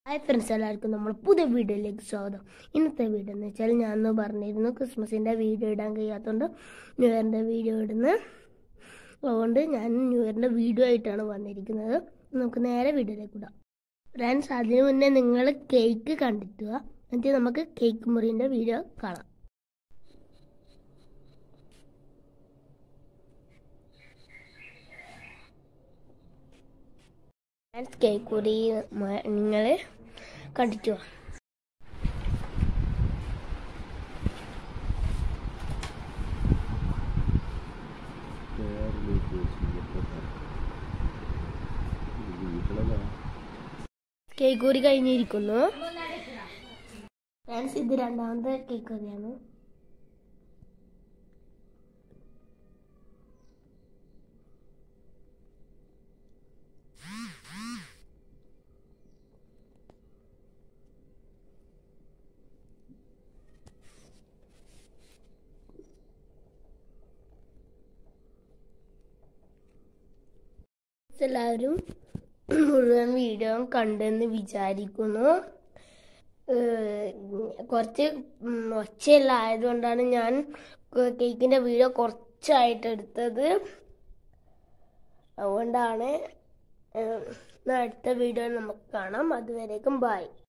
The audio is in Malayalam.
ഹായ് ഫ്രണ്ട്സ് എല്ലാവർക്കും നമ്മൾ പുതിയ വീഡിയോയിലേക്ക് സ്വാഗതം ഇന്നത്തെ വീഡിയോ എന്ന് വെച്ചാൽ ഞാൻ അന്ന് പറഞ്ഞിരുന്നു ക്രിസ്മസിൻ്റെ വീഡിയോ ഇടാൻ കഴിയാത്തതുകൊണ്ട് ന്യൂ ഇയറിൻ്റെ വീഡിയോ ഇടുന്നു അതുകൊണ്ട് ഞാൻ ന്യൂ ഇയറിൻ്റെ വീഡിയോ ആയിട്ടാണ് വന്നിരിക്കുന്നത് നമുക്ക് നേരെ വീഡിയോയിലേക്ക് ഇടാം ഫ്രണ്ട്സ് അതിനു മുന്നേ നിങ്ങൾ കേക്ക് കണ്ടിട്ടുക എന്നിട്ട് നമുക്ക് കേക്ക് മുറിൻ്റെ വീഡിയോ കാണാം ഫ്രണ്ട്സ് കേക്ക് മുറി നിങ്ങൾ കണ്ടിട്ട് വാ കേക്ക് കൂടി കഴിഞ്ഞിരിക്കുന്നു ഫ്രണ്ട്സ് ഇത് രണ്ടാമത്തെ കേക്ക് കറിയാണ് എല്ലാവരും മുഴുവൻ വീഡിയോ കണ്ടെന്ന് വിചാരിക്കുന്നു ഏഹ് കുറച്ച് ഉം ഒച്ചയെല്ലാം ആയതുകൊണ്ടാണ് ഞാൻ കേക്കിൻ്റെ വീഡിയോ കുറച്ചായിട്ട് എടുത്തത് അതുകൊണ്ടാണ് ഏഹ് അടുത്ത വീഡിയോ നമുക്ക് കാണാം അതുവരേക്കും ബൈ